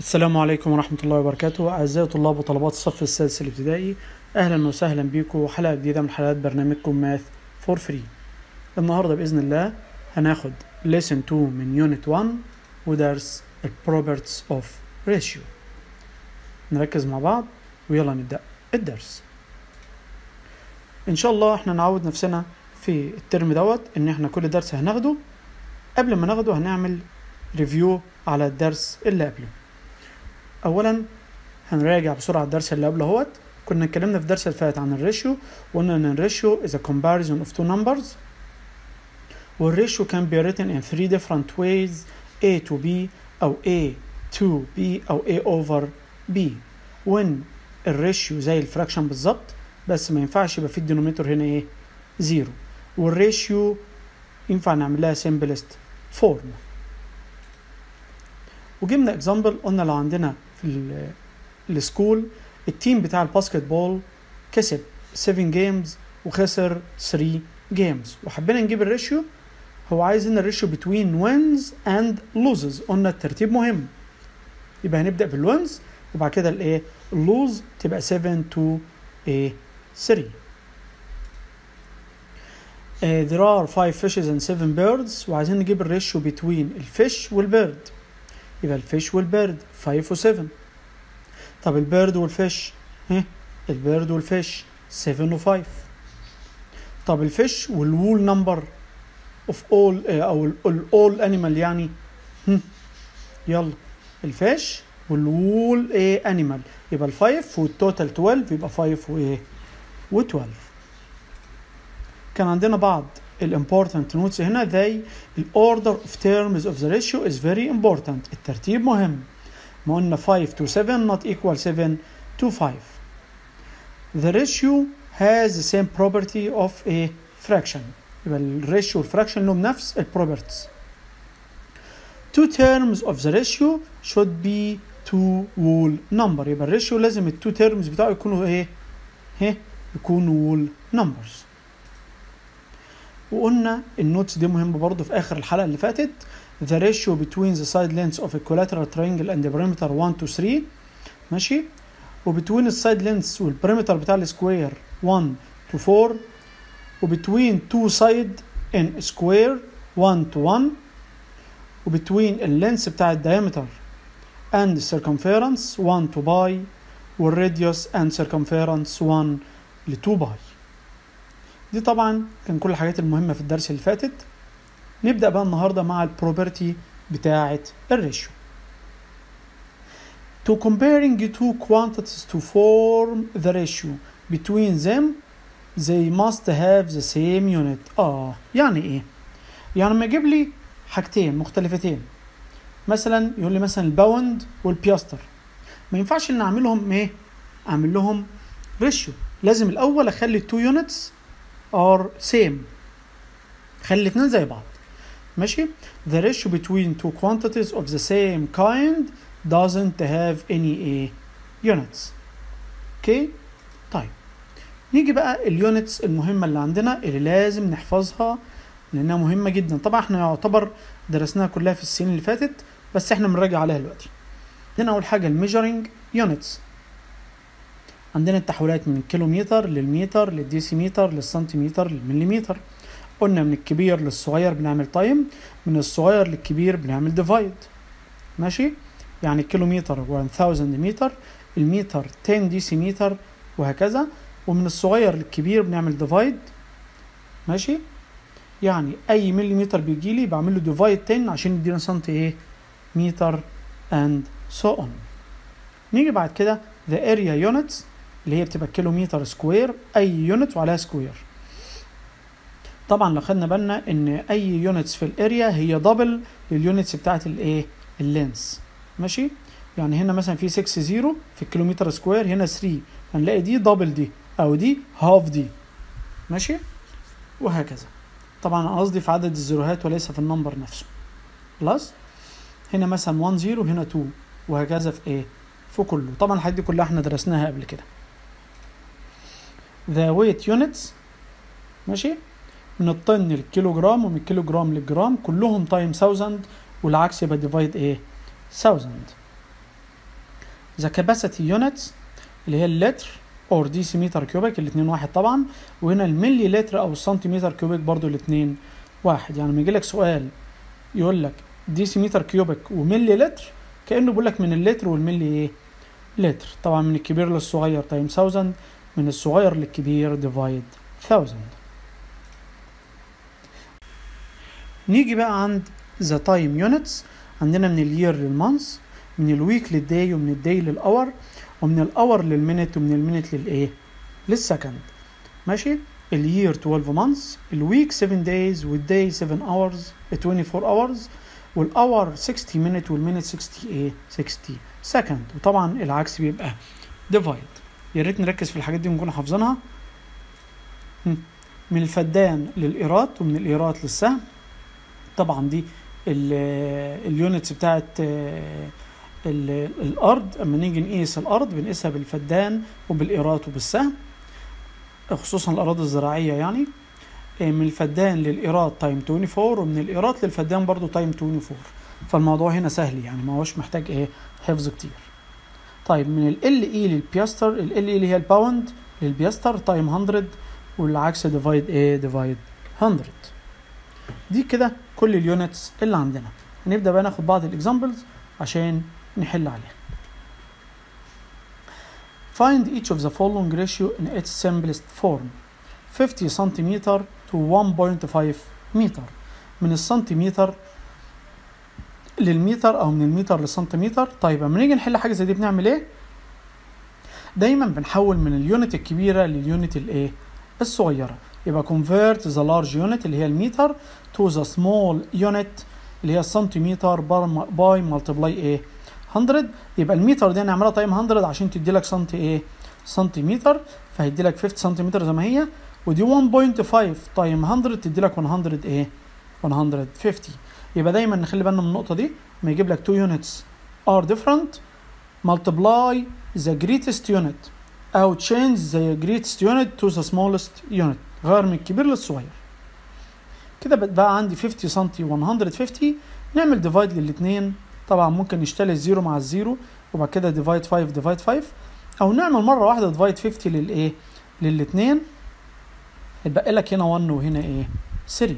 السلام عليكم ورحمة الله وبركاته أعزائي طلاب وطلبات الصف السادس الابتدائي أهلا وسهلا بيكم حلقة جديدة من حلقات برنامجكم ماث فور فري النهاردة بإذن الله هناخد lesson 2 من unit 1 ودرس ال properties of ratio نركز مع بعض ويلا نبدأ الدرس إن شاء الله احنا نعود نفسنا في الترم دوت إن احنا كل درس هناخده قبل ما ناخده هنعمل ريفيو على الدرس اللي قبله اولا هنراجع بسرعه الدرس اللي قبله اهوت كنا اتكلمنا في الدرس اللي فات عن الريشيو وقلنا ان الريشيو is a comparison of two numbers والريشيو can be written in three different ways a to b او a to b او a over b when الريشيو زي الفراكشن بالظبط بس ما ينفعش يبقى في الدينوميتور هنا ايه زيرو والريشيو ينفع نعمل لها simplest form وجبنا اكزامبل قلنا لو عندنا في السكول التيم بتاع الباسكت بول كسب 7 جيمز وخسر 3 جيمز وحبينا نجيب الريشيو هو عايز ان الريشيو بتوين وينز اند لوزز قلنا الترتيب مهم يبقى هنبدا بالوينز وبعد كده الايه اللوز تبقى 7 تو ايه 3 Uh, there are 5 fishes and 7 birds وعايزين نجيب الريشيو بين الفيش والبيرد يبقى الفيش والبيرد 5 و 7 طب البيرد والفيش ها البيرد والفيش 7 و 5 طب الفيش والوول نمبر اوف اول او الاول انيمال يعني هم. يلا الفيش والوول ايه انيمال يبقى الفايف والتوتال 12 يبقى 5 وايه و12 كان عندنا بعض الامبورتنت نوتس هنا they الاوردر اوف terms of the ratio is very important الترتيب مهم ما قلنا 5 to 7 not equal 7 to 5 the ratio has the same property of a fraction يبقى الريشيو والفراكشن لهم نفس البروبرتيز two terms of the ratio should be two whole number يبقى الريشيو لازم التو terms بتاعه يكونوا ايه؟ ايه؟ يكونوا whole numbers وقلنا النوتس دي مهمة برضو في آخر الحلقة اللي فاتت the ratio between the side lengths of a equilateral triangle and the perimeter 1 to 3 ماشي وبتوين السايد لينثs والبريمتر بتاع السكوير 1 to 4 وبتوين two side in square 1 to 1 وبتوين اللينس بتاع الدايمتر and circumference 1 to pi والراديوس and circumference 1 ل 2 باي دي طبعا كان كل الحاجات المهمة في الدرس اللي فاتت نبدأ بقى النهاردة مع البروبرتي بتاعة الريشيو To comparing two quantities to form the ratio between them they must have the same unit اه يعني ايه يعني لما يجيب لي حاجتين مختلفتين مثلا يقول لي مثلا الباوند والبياستر ما ينفعش ان اعملهم ايه اعمل لهم ريشيو لازم الاول اخلي التو يونتس are same خلي الاثنين زي بعض ماشي the ratio between two quantities of the same kind doesn't have any a units اوكي طيب نيجي بقى اليونتس المهمة اللي عندنا اللي لازم نحفظها لأنها مهمة جدا طبعا احنا يعتبر درسناها كلها في السنين اللي فاتت بس احنا بنراجع عليها دلوقتي هنا أول حاجة الميجرنج يونتس عندنا التحويلات من الكيلومتر للمتر للديسيمتر للسنتيمتر للمليمتر قلنا من الكبير للصغير بنعمل تايم من الصغير للكبير بنعمل ديفايد ماشي يعني الكيلومتر 1000 متر المتر 10 ديسيمتر وهكذا ومن الصغير للكبير بنعمل ديفايد ماشي يعني اي مليمتر بيجي لي بعمل له ديفايد 10 عشان يدينا سنتي ايه متر اند سو اون نيجي بعد كده the area units اللي هي بتبقى كيلومتر سكوير اي يونت وعليها سكوير طبعا لو خدنا بالنا ان اي يونتس في الاريا هي دبل لليونتس بتاعت الايه اللينس ماشي يعني هنا مثلا في 6 0 في الكيلومتر سكوير هنا 3 هنلاقي دي دبل دي او دي هاف دي ماشي وهكذا طبعا انا قصدي في عدد الزيروهات وليس في النمبر نفسه خلاص هنا مثلا 1 0 هنا 2 وهكذا في ايه في كله طبعا الحاجات دي كلها احنا درسناها قبل كده the weight units ماشي من الطن للكيلو جرام ومن الكيلو جرام للجرام كلهم تايم 1000 والعكس يبقى ديفايد ايه 1000 the capacity units اللي هي اللتر اور ديسيمتر كيوبيك الاثنين واحد طبعا وهنا الملي لتر او السنتيمتر كيوبيك برضو الاثنين واحد يعني لما يجي لك سؤال يقول لك ديسيمتر كيوبيك وملي لتر كانه بيقول لك من اللتر والملي ايه لتر طبعا من الكبير للصغير تايم 1000 من الصغير للكبير ديفايد 1000 نيجي بقى عند ذا تايم يونتس عندنا من اليير للمانث من الويك للداي ومن الداي للاور ومن الاور للمينت ومن المينت للايه للسكند ماشي اليير 12 مانثs الويك 7 days والداي 7 hours 24 hours والاور 60 minute والمينت 60 ايه 60 سكند وطبعا العكس بيبقى ديفايد يا ريت نركز في الحاجات دي ونكون حافظينها من الفدان للإيرات ومن الإيرات للسهم طبعا دي اليونتس بتاعت الارض اما نيجي نقيس الارض بنقيسها بالفدان وبالايرات وبالسهم خصوصا الاراضي الزراعيه يعني من الفدان للايرات تايم 24 ومن الايرات للفدان برضو تايم 24 فالموضوع هنا سهل يعني ما هوش محتاج ايه حفظ كتير طيب من ال اي للبياستر ال اي اللي هي الباوند للبياستر تايم 100 والعكس ديفايد ايه ديفايد 100 دي كده كل اليونتس اللي عندنا هنبدا بقى ناخد بعض الاكزامبلز عشان نحل عليها find each of the following ratio in its simplest form 50 سنتيمتر to 1.5 متر من السنتيمتر للمتر او من المتر للسنتيمتر طيب لما نيجي نحل حاجه زي دي بنعمل ايه دايما بنحول من اليونت الكبيره لليونت الايه الصغيره يبقى convert the large unit اللي هي المتر to the small unit اللي هي السنتيمتر باي ملتبلاي ايه 100 يبقى المتر دي نعملها تايم 100 عشان تدي لك سنتي ايه سنتيمتر فهيدي لك 50 سنتيمتر زي ما هي ودي 1.5 تايم 100 تدي لك 100 ايه 150 يبقى دايما نخلي بالنا من النقطه دي ما يجيب لك 2 units are different multiply the greatest unit او change the greatest unit to the smallest unit غير من الكبير للصغير كده بقى عندي 50 سم 150 نعمل ديفايد للاثنين طبعا ممكن نشتغل الزيرو مع الزيرو وبعد كده ديفايد 5 ديفايد 5 او نعمل مره واحده ديفايد 50 للايه للاثنين يتبقى لك هنا 1 وهنا ايه 3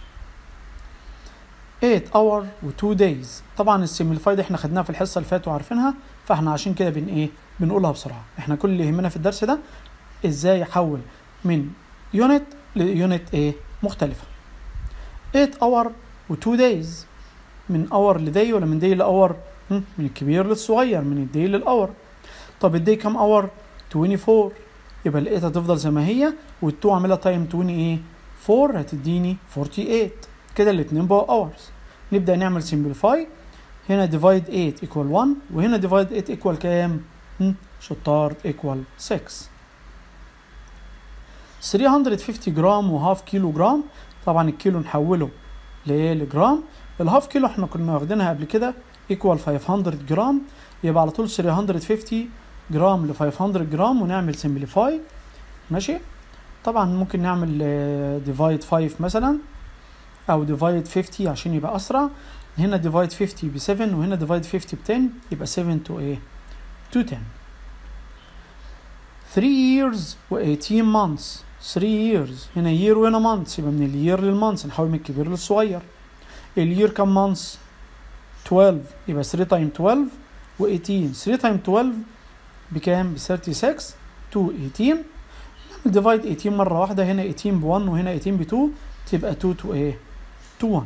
8 اور و2 دايز طبعا السيمبليفايد احنا خدناها في الحصه اللي فاتت وعارفينها فاحنا عشان كده بن ايه بنقولها بسرعه احنا كل اللي يهمنا في الدرس ده ازاي احول من يونت ليونت ايه مختلفه 8 اور و2 دايز من اور لداي ولا من داي لاور من الكبير للصغير من الداي للاور طب الداي كام اور 24 يبقى الايت هتفضل زي ما هي وال2 عاملها تايم 20 ايه 4 هتديني 48 كده الاثنين بقوا اورز نبدا نعمل سمبليفاي هنا ديفايد 8 ايكوال 1 وهنا ديفايد 8 ايكوال كام شطار ايكوال 6 350 جرام وهاف كيلو جرام طبعا الكيلو نحوله لايه لجرام الهاف كيلو احنا كنا واخدينها قبل كده ايكوال 500 جرام يبقى على طول 350 جرام ل 500 جرام ونعمل سمبليفاي ماشي طبعا ممكن نعمل ديفايد 5 مثلا او ديفايد 50 عشان يبقى اسرع هنا ديفايد 50 ب 7 وهنا ديفايد 50 ب 10 يبقى 7 تو ايه تو 10 3 years و 18 months 3 years هنا year وهنا months يبقى من اليير للمانث نحول من الكبير للصغير اليير كام مانثs 12 يبقى 3 تايم 12 و 18 3 تايم 12 بكام ب 36 تو 18 نعمل ديفايد 18 مره واحده هنا 18 ب 1 وهنا 18 ب 2 تبقى 2 تو ايه تو 1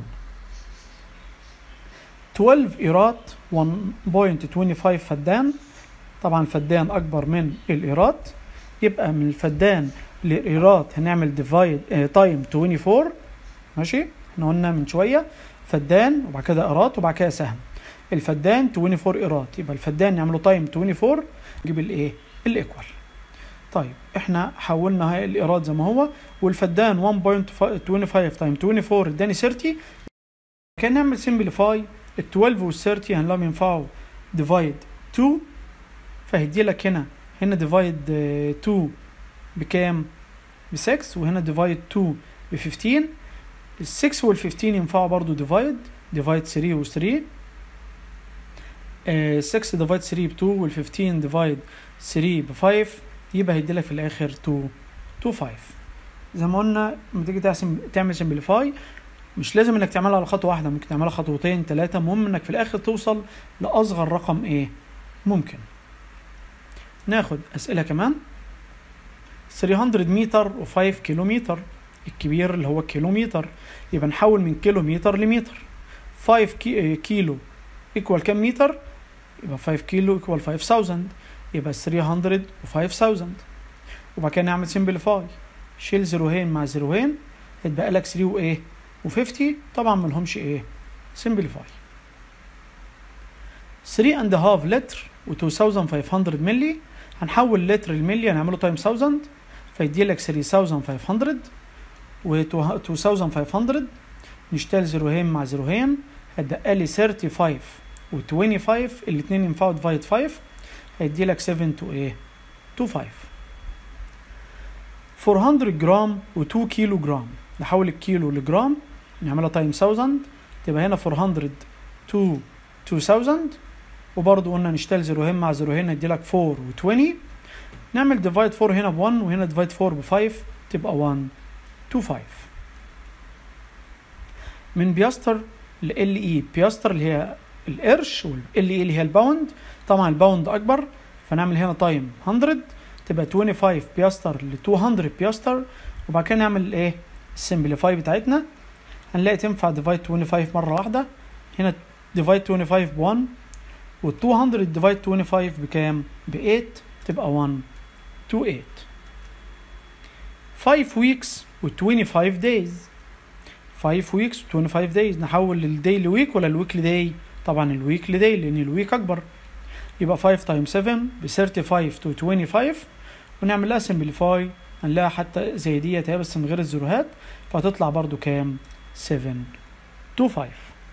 12 ايرات 1.25 فدان طبعا فدان اكبر من الايرات يبقى من الفدان للايرات هنعمل ديفايد تايم 24 ماشي احنا قلنا من شويه فدان وبعد كده ايرات وبعد كده سهم الفدان 24 ايرات يبقى الفدان نعمله تايم 24 نجيب الايه الايكوال طيب احنا حولنا الايراد زي ما هو والفدان 1.25 تايم 24 اداني 30 كان نعمل سمبليفاي ال 12 وال 30 هنلاقيهم ينفعوا ديفايد 2 فهيدي لك هنا هنا ديفايد 2 بكام ب 6 وهنا ديفايد 2 ب 15 ال 6 وال 15 ينفعوا برضو ديفايد ديفايد 3 و 3 آه 6 ديفايد 3 ب 2 وال 15 ديفايد 3 ب 5 يبقى هيديلك في الاخر 2 2 5 زي ما قلنا لما تيجي تحسم تعمل سمبليفاي مش لازم انك تعملها على خطوه واحده ممكن تعملها خطوتين ثلاثه المهم انك في الاخر توصل لاصغر رقم ايه ممكن ناخد اسئله كمان 300 متر و5 كيلومتر الكبير اللي هو الكيلومتر يبقى نحول من كيلومتر لمتر 5 كي كيلو ايكوال كام متر يبقى 5 كيلو ايكوال 5000 يبقى 300 و 5000 وبعد كده نعمل سمبليفاي شيل زيروهين مع زيروهين هيتبقى لك 3 وايه و50 طبعا ملهمش ايه سمبليفاي 3 اند هاف لتر و 2500 ملي هنحول لتر الملي هنعمله تايم 1000 فيدي لك 3500 و 2500 نشتغل زيروهين مع زيروهين هتبقى لي 35 و 25 الاثنين ينفعوا ديفايد 5 هيدي لك 7 تو ايه تو 5 400 جرام و 2 كيلو جرام نحول الكيلو لجرام نعملها تايم 1000 تبقى هنا 400 تو 2000 وبرضه قلنا نشتغل زيروهين مع زيروهين هيدي لك 4 و 20 نعمل ديفايد 4 هنا ب 1 وهنا ديفايد 4 ب 5 تبقى 1 2 5 من بياستر ل ال اي بياستر اللي هي القرش وال اي اللي هي الباوند طبعا الباوند اكبر فنعمل هنا تايم 100 تبقى 25 بياستر ل 200 بياستر وبعد كده نعمل ايه السمبليفاي بتاعتنا هنلاقي تنفع ديفايد 25 مره واحده هنا ديفايد 25 ب 1 وال 200 ديفايد 25 بكام ب 8 تبقى 1 to 8 5 weeks و 25 days 5 weeks و 25 days نحول الداي لويك ولا الويك لداي طبعا الويك لداي لان الويك اكبر يبقى 5 تايم 7 ب 35 to 25 ونعمل لها سمبليفاي هنلاقيها حتى زي ديت هي بس من غير الزيروهات فهتطلع برضو كام 7 to 5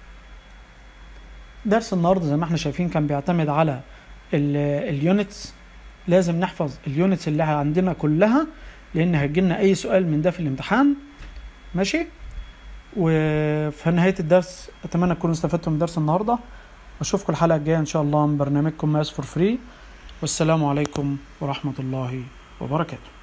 درس النهارده زي ما احنا شايفين كان بيعتمد على اليونتس لازم نحفظ اليونتس اللي عندنا كلها لان هيجيلنا اي سؤال من ده في الامتحان ماشي وفي نهايه الدرس اتمنى تكونوا استفدتوا من درس النهارده واشوفكم الحلقه الجايه ان شاء الله من برنامجكم ماس فور فري والسلام عليكم ورحمه الله وبركاته